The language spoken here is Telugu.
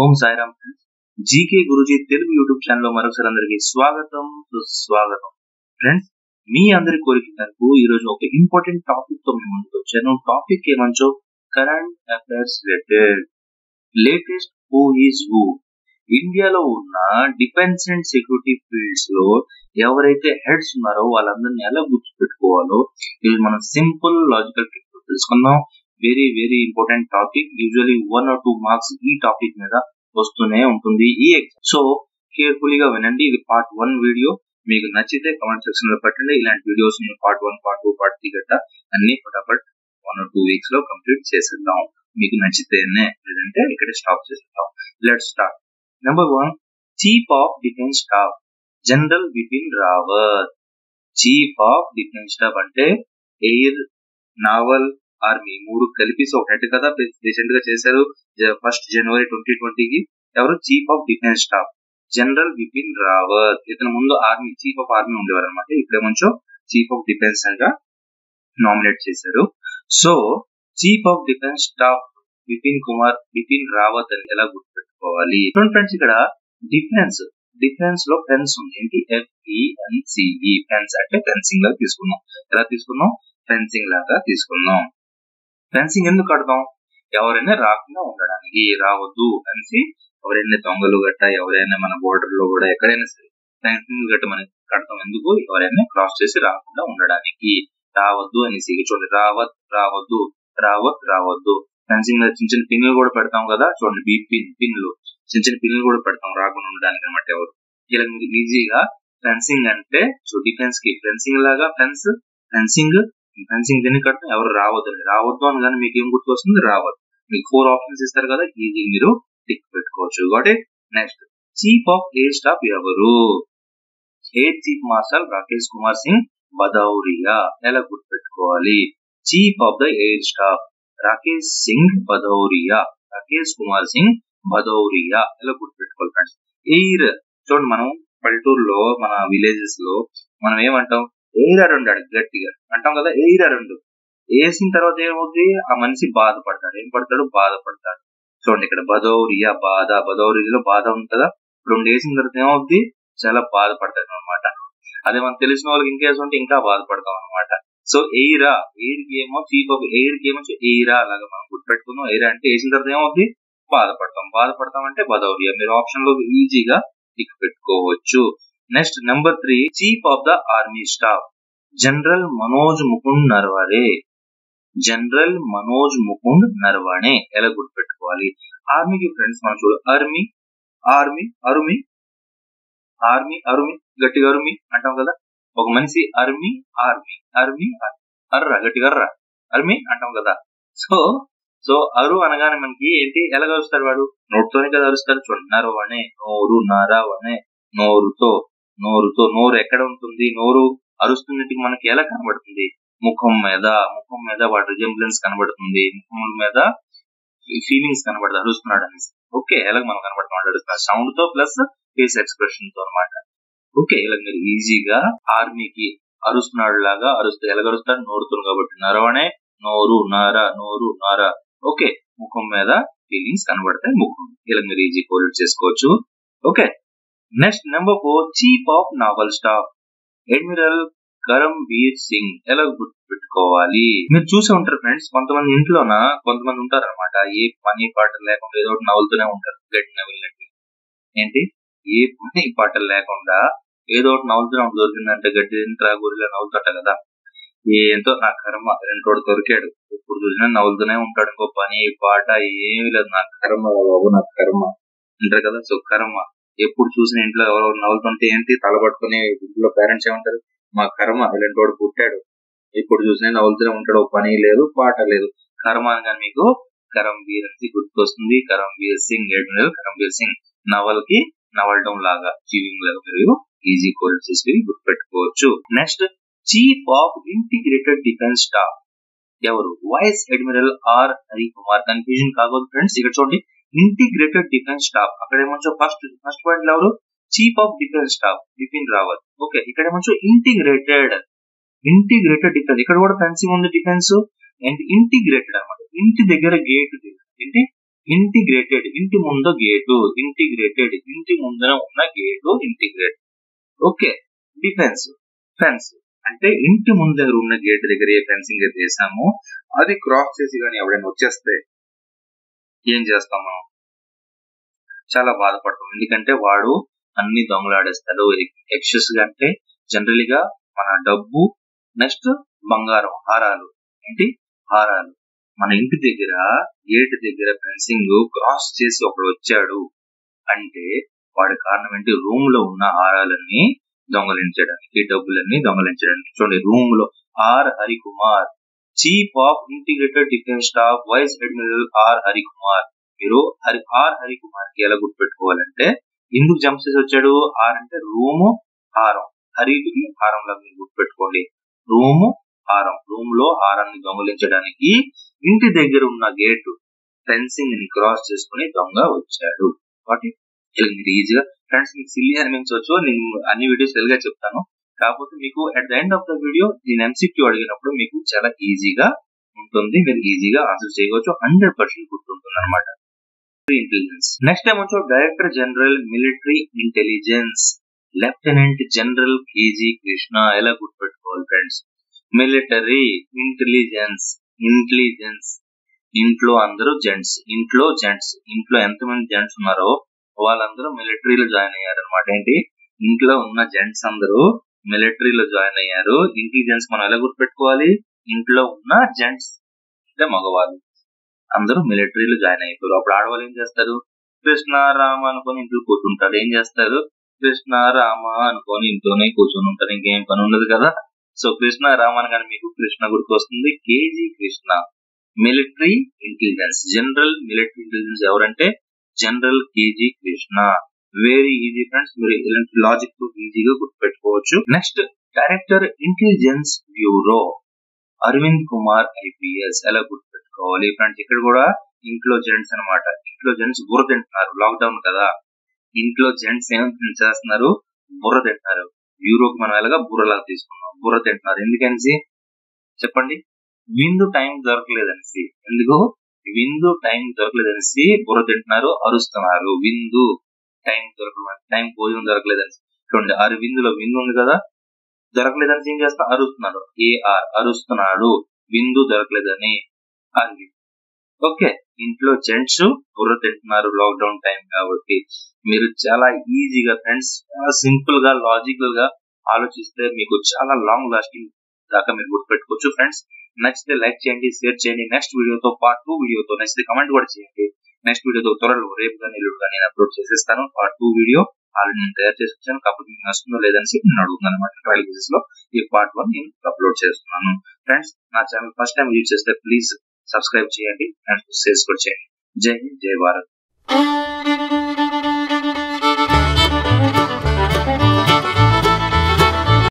ఓం Sairam friends GK Guruji Telugu YouTube channel లో మరొకసారి అందరికి స్వాగతం సుస్వాగతం ఫ్రెండ్స్ మీ అందరి కోరిక మేరకు ఈ రోజు ఒక ఇంపార్టెంట్ టాపిక్ తో మేము ముందుకు వచ్చాను టాపిక్ ఏమంచో current affairs related latest who is who ఇండియాలో ఉన్న డిఫెన్స్ అండ్ సెక్యూరిటీ ఫీల్డ్స్ లో ఎవరైతే హెడ్స్ ఉన్నారో వాళ్ళందరినీ ఎలా గుర్తుపెట్టుకోవాలో ఇది మనం సింపుల్ లాజికల్ ట్రిక్ తెలుసుకుందాం very very important topic usually one or two marks ఈ టాపిక్ మీద వస్తూనే ఉంటుంది ఈ ఎగ్జామ్ సో కేర్ఫుల్ గా వినండి ఇది పార్ట్ వన్ వీడియో మీకు నచ్చితే కామెంట్ సెక్షన్ లో పెట్టండి ఇలాంటి వీడియోస్ నేను part one part two part three గట్ట అన్ని ఫటాఫట్ వన్ ఆర్ టూ వీక్స్ లో కంప్లీట్ చేసేద్దాం మీకు నచ్చితేనే లేదంటే ఇక్కడ స్టాప్ చేసేద్దాం let start number one chief of defence staff general Bipin Rawat chief of defence staff అంటే ఎయిర్ నావల్ ఆర్మీ మూడు కలిపి ఒక హెడ్ కదా రీసెంట్ గా చేశారు ఫస్ట్ జనవరి ట్వంటీ ట్వంటీకి ఎవరు chief of defence staff general Bipin Rawat ఇతను ముందు ఆర్మీ చీఫ్ ఆఫ్ ఆర్మీ ఉండేవారు అనమాట ఇప్పుడే కొంచెం చీఫ్ ఆఫ్ డిఫెన్స్ గా నామినేట్ చేశారు so chief of defence staff Bipin Kumar Bipin Rawat అని ఎలా గుర్తుపెట్టుకోవాలి ఫ్రెండ్స్ ఇక్కడ డిఫెన్స్ డిఫెన్స్ లో ఫెన్స్ ఉంది ఏంటి ఎఫ్ఈఎన్సిఈ ఫెన్స్ అంటే ఫెన్సింగ్ లాగా తీసుకున్నాం ఎలా తీసుకున్నాం ఫెన్సింగ్ లాగా తీసుకున్నాం ఫెన్సింగ్ ఎందుకు కడతాం ఎవరైనా రాకుండా ఉండడానికి రావద్దు అనేసి ఎవరైనా దొంగలు గట్ట ఎవరైనా మన బోర్డర్ లో కూడా ఎక్కడైనా సరే ఫెన్సింగ్ గట్ట మనకి కడతాం ఎందుకు ఎవరైనా క్రాస్ చేసి రాకుండా ఉండడానికి రావద్దు అనేసి చూడండి రావత్ రావద్దు రావత్ రావద్దు ఫెన్సింగ్ చిన్న చిన్న పిన్లు కూడా పెడతాం కదా చూడండి బీ పిన్ పిన్లు చిన్న చిన్న పిన్లు కూడా పెడతాం రాకుండా ఉండడానికి అనమాట ఎవరు ఇలా మీరు ఈజీగా ఫెన్సింగ్ అంటే సో డిఫెన్స్ కి ఫెన్సింగ్ లాగా ఫెన్స్ ఫెన్సింగ్ ఫెన్సింగ్ దీన్ని కడతాం ఎవరు రావద్దు రావద్దు అని కానీ మీకు ఏం గుర్తుకొస్తుంది రావద్దు మీకు ఫోర్ ఆప్షన్స్ ఇస్తారు కదా ఈజీ మీరు టిక్ పెట్టుకోవచ్చు got it next chief of air staff ఎవరు air chief marshal Rakesh Kumar Singh Bhadauria ఎలా గుర్తుపెట్టుకోవాలి chief of the air staff Rakesh Singh Bhadauria Rakesh Kumar Singh Bhadauria ఎలా గుర్తుపెట్టుకోవాలి ఫ్రెండ్స్ ఎయిర్ చూడండి మనం పల్లెటూరులో మన విలేజెస్ లో మనం ఏమంటాం ఎయిర్ అరుండాడు గట్టిగా అంటాం కదా ఎయిర్ అరుండు వేసిన తర్వాత ఏమవుతుంది ఆ మనిషి బాధపడతాడు ఏం పడతాడు బాధపడతాడు చూడండి ఇక్కడ బదౌరియా బాధ బదౌరియాలో బాధ ఉంటుందా రెండు వేసిన తర్వాత ఏమవుద్ది చాలా బాధపడతాడు అనమాట అదే మనకు తెలిసిన వాళ్ళకి ఇంకా ఉంటే ఇంకా బాధపడతాం అనమాట సో ఎయిరా ఎయిర్ కి ఏమో చీఫ్ ఆఫ్ ఎయిర్ కి ఏమో ఎయిరా అలాగా మనం గుర్తుపెట్టుకున్నాం ఎయిర్ అంటే వేసిన తర్వాత ఏమవుద్ది బాధపడతాం బాధపడతాం అంటే బదౌరియా మీరు ఆప్షన్ లో ఈజీగా టిక్ పెట్టుకోవచ్చు next number three chief of the army staff general Manoj Mukund Naravane general Manoj Mukund Naravane ఎలా గుర్తుపెట్టుకోవాలి ఆర్మీకి ఫ్రెండ్స్ మనం చూడు ఆర్మీ ఆర్మీ అరుమి ఆర్మీ అరుమి గట్టిగా అరుమి అంటాం కదా ఒక మనిషి అర్మీ ఆర్మీ అర్మీ అర్ర గట్టిగా అర్ర అర్మీ అంటాం కదా సో సో అరు అనగానే మనకి ఏంటి ఎలా కలుస్తాడు వాడు నోటితోనే కదా అరుస్తాడు చూడండి నరవనే నోరు నరవనే నోరుతో నోరుతో నోరు ఎక్కడ ఉంటుంది నోరు అరుస్తున్నట్టు మనకి ఎలా కనబడుతుంది ముఖం మీద ముఖం మీద వాటి రిజెంబ్లెన్స్ కనబడుతుంది ముఖం మీద ఫీలింగ్స్ కనబడుతుంది అరుస్తున్నాడు అనేసి ఓకే ఎలా మనం కనబడుతున్నాడు అడుగుతున్నాడు సౌండ్ తో ప్లస్ ఫేస్ ఎక్స్ప్రెషన్ తో అనమాట ఓకే ఇలా మీరు ఈజీగా ఆర్మీకి అరుస్తున్నాడు లాగా అరుస్తూ ఎలాగరుస్తాడు నోరుతుంది కాబట్టి నరవనే నోరు నార నోరు నార ఓకే ముఖం మీద ఫీలింగ్స్ కనబడతాయి ముఖం ఇలా మీరు ఈజీ కోల్డ్ చేసుకోవచ్చు okay next number four chief of naval staff admiral Karambir Singh ఎలా గుర్తుపెట్టుకోవాలి మీరు చూసే ఉంటారు ఫ్రెండ్స్ కొంతమంది ఇంట్లోన కొంతమంది ఉంటారు అనమాట ఏ పని పాటలు లేకుండా ఏదో ఒకటి నవ్వులుతూనే ఉంటారు గడ్డి నవ్వులకి ఏంటి ఏ పని పాటలు లేకుండా ఏదో ఒకటి నవ్వుతూనే ఉంటుంది దొరికిందంటే గడ్డి తింటరా గురిగా నవ్వుతుంట కదా ఏంటో నా కర్మ రెండోడు దొరికాడు ఇప్పుడు చూసినా నవ్వుతూనే ఉంటాడు ఇంకో పని పాట ఏమీ లేదు నా కర్మ బాబు నా కర్మ అంటారు కదా సో కర్మ ఎప్పుడు చూసిన ఇంట్లో ఎవరు నవ్వుతుంటే ఏంటి తల పట్టుకుని ఇంట్లో పేరెంట్స్ ఏమంటారు మా కర్మ ఇలాంటి వాడు పుట్టాడు ఇప్పుడు చూసినా నవ్వుతూనే ఉంటాడు పని లేదు పాట లేదు కర్మ అనగా మీకు కరంబీర్ అని గుర్తుకొస్తుంది కరంబీర్ సింగ్ అడ్మిరల్ కరంబీర్ సింగ్ నవల్ కి నవలడం లాగా చీవింగ్ లాగా మీరు ఈజీ కోల్డ్ చేసి గుర్తుపెట్టుకోవచ్చు next chief of integrated defence staff ఎవరు vice admiral R Hari Kumar confusion కాకూడదు ఫ్రెండ్స్ ఇక్కడ చూడండి ఇంటిగ్రేటెడ్ డిఫెన్స్ స్టాఫ్ అక్కడ ఏమో ఫస్ట్ ఫస్ట్ పాయింట్ ఎవరు chief of defence staff Bipin Rawat okay ఇక్కడ ఏమో ఇంటిగ్రేటెడ్ ఇంటిగ్రేటెడ్ డిఫెన్స్ ఇక్కడ కూడా ఫెన్సింగ్ ఉంది డిఫెన్స్ అండ్ ఇంటిగ్రేటెడ్ అనమాట ఇంటి దగ్గర గేట్ ఏంటి ఇంటిగ్రేటెడ్ ఇంటి ముందు గేటు ఇంటిగ్రేటెడ్ ఇంటి ముందున ఉన్న gate integrate okay defence fence అంటే ఇంటి ముందు దగ్గర ఉన్న గేట్ దగ్గర ఏ ఫెన్సింగ్ అయితే వేసామో అది క్రాస్ చేసి కానీ ఎవడైనా వచ్చేస్తే ఏం చేస్తాం మనం చాలా బాధపడతాం ఎందుకంటే వాడు అన్ని దొంగలాడేస్తాడు ఎక్సెస్ గా అంటే జనరల్ గా మన డబ్బు నెక్స్ట్ బంగారం హారాలు ఏంటి హారాలు మన ఇంటి దగ్గర గేట్ దగ్గర ఫెన్సింగ్ క్రాస్ చేసి ఒకడు వచ్చాడు అంటే వాడి కారణం ఏంటి రూమ్ లో ఉన్న హారాలన్నీ దొంగలించడానికి డబ్బులన్నీ దొంగలించడానికి చూడండి రూమ్ లో R Harikumar chief of integrated defence staff vice admiral R Harikumar మీరు హరి ఆర్ హరికుమార్ కి ఎలా గుర్తుపెట్టుకోవాలంటే ఎందుకు జంప్ చేసి వచ్చాడు ఆర్ అంటే రూము హారం హరికి హారంలా మీరు గుర్తుపెట్టుకోండి రూము హారం రూమ్ లో హారాన్ని దొంగలించడానికి ఇంటి దగ్గర ఉన్న గేటు ఫెన్సింగ్ ని క్రాస్ చేసుకుని దొంగ వచ్చాడు కాబట్టి ఇలా మీరు ఈజీగా ఫ్రెండ్స్ మీకు సిల్లీ అనిపించవచ్చు నేను అన్ని వీడియోస్ తెలుగా చెప్తాను కాకపోతే మీకు at the end of the video నేను ఎంసీక్యూ అడిగినప్పుడు మీకు చాలా ఈజీగా ఉంటుంది మీరు ఈజీగా ఆన్సర్ చేయవచ్చు హండ్రెడ్ పర్సెంట్ గుర్తుంటుంది అనమాట ఇంటెలిజెన్స్ నెక్స్ట్ టైం వచ్చి director general military intelligence lieutenant general KG Krishna ఎలా గుర్తుపెట్టుకోవాలి ఫ్రెండ్స్ మిలిటరీ ఇంటెలిజెన్స్ ఇంటెలిజెన్స్ ఇంట్లో అందరూ జెంట్స్ ఇంట్లో జెంట్స్ ఇంట్లో ఎంతమంది జెంట్స్ ఉన్నారో వాళ్ళందరూ మిలిటరీలో జాయిన్ అయ్యారు అనమాట ఏంటి ఇంట్లో ఉన్న జెంట్స్ అందరూ మిలిటరీలో జాయిన్ అయ్యారు ఇంటెలిజెన్స్ మనం ఎలా గుర్తుపెట్టుకోవాలి ఇంట్లో ఉన్న జెంట్స్ అంటే మగవాళ్ళు అందరూ మిలిటరీలో జాయిన్ అయిపోయారు అప్పుడు ఆడవాళ్ళు ఏం చేస్తారు కృష్ణ రామ అనుకొని ఇంట్లో కూర్చుంటారు ఏం చేస్తారు కృష్ణ రామ అనుకొని ఇంట్లోనే కూర్చొని ఉంటారు ఇంకేం పని ఉండదు కదా సో కృష్ణ రామ అనగానే మీకు కృష్ణ గుర్తు వస్తుంది KG Krishna military intelligence general military intelligence ఎవరంటే general KG Krishna very easy friends మీరు ఇలాంటి లాజిక్ తో ఈజీగా గుర్తుపెట్టుకోవచ్చు next director intelligence bureau Arvind Kumar IPS ఎలా గుర్తుపెట్టుకోవాలి ఫ్రెండ్స్ ఇక్కడ కూడా ఇంట్లో జెంట్స్ అనమాట ఇంట్లో జెంట్స్ బుర్ర తింటున్నారు లాక్డౌన్ కదా ఇంట్లో జెంట్స్ ఏం చేస్తున్నారు బుర్ర తింటున్నారు బ్యూరోకి మనం ఎలాగా బుర్రలాగా తీసుకున్నాం బుర్ర తింటున్నారు ఎందుకనేసి చెప్పండి విందు టైం దొరకలేదనేసి ఎందుకు విందు టైం దొరకలేదనేసి బుర్ర తింటున్నారు అరుస్తున్నారు విందు టైం దొరకలేదు టైం భోజనం దొరకలేదని చూడండి ఆరు విందులో విందు ఉంది కదా దొరకలేదని ఏం చేస్తా అరుస్తున్నాడు ఏఆర్ అరుస్తున్నాడు విందు దొరకలేదని అది ఓకే ఇంట్లో జెంట్స్ బుర్ర తింటున్నారు లాక్డౌన్ టైం కాబట్టి మీరు చాలా ఈజీగా ఫ్రెండ్స్ చాలా సింపుల్ గా లాజికల్ గా ఆలోచిస్తే మీకు చాలా లాంగ్ లాస్టింగ్ దాకా మీరు గుర్తుపెట్టుకోవచ్చు ఫ్రెండ్స్ నచ్చితే లైక్ చేయండి షేర్ చేయండి నెక్స్ట్ వీడియోతో పార్ట్ టూ వీడియోతో నచ్చితే కమెంట్ కూడా చేయండి నెక్స్ట్ వీడియోతో త్వరలో రేపు కానీ ఎల్లుడు కానీ నేను అప్లోడ్ చేసేస్తాను పార్ట్ టూ వీడియో ఆల్రెడీ నేను తయారు చేసి వచ్చాను కాకపోతే మీకు నచ్చుతుందో లేదని చెప్పి నేను అడుగుతున్నాను అనమాట ట్రయల్ బేసిస్ లో ఈ పార్ట్ వన్ నేను అప్లోడ్ చేస్తున్నాను ఫ్రెండ్స్ నా ఛానల్ ఫస్ట్ టైం యూజ్ చేస్తే ప్లీజ్ సబ్స్క్రైబ్ చేయండి అండ్ షేర్ కూడా చేయండి జై హింద్ జై భారత్